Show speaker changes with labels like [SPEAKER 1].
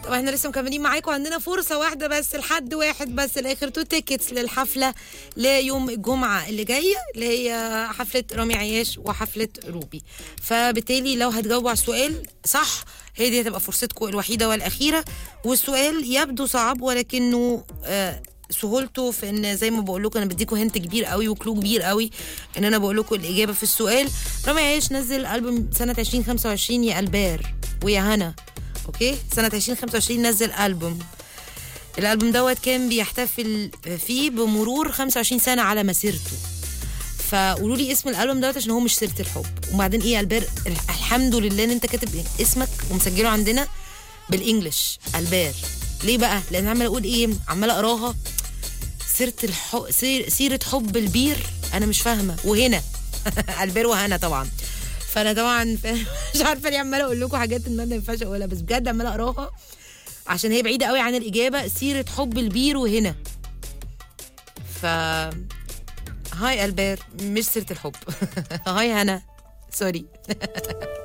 [SPEAKER 1] طب احنا لسه مكملين معاكم عندنا فرصة واحدة بس لحد واحد بس الاخر تو تيكتس للحفلة ليوم الجمعة اللي جاية اللي هي حفلة رامي عياش وحفلة روبي فبالتالي لو هتجاوبوا على السؤال صح هي دي هتبقى فرصتكم الوحيدة والأخيرة والسؤال يبدو صعب ولكنه آه سهولته في ان زي ما بقول لكم انا بديكم هنت كبير قوي وكلو كبير قوي ان انا بقول لكم الاجابه في السؤال رامي عياش نزل البوم سنه 2025 يا البار ويا هنا اوكي سنه 2025 نزل البوم الالبوم دوت كان بيحتفل فيه بمرور 25 سنه على مسيرته فقولوا لي اسم الالبوم دوت عشان هو مش سيره الحب وبعدين ايه يا البار الحمد لله ان انت كاتب اسمك ومسجله عندنا بالانجلش البار ليه بقى لان عماله اقول ايه عماله اقراها سيره الحب سير... سيره حب البير انا مش فاهمه وهنا البير وهنا طبعا فانا طبعا مش عارفه ليه عماله اقول لكم حاجات ان انا ما ينفعش اقولها بس بجد عماله اقراها عشان هي بعيده قوي عن الاجابه سيره حب البير وهنا ف هاي البير مش سيره الحب هاي هنا سوري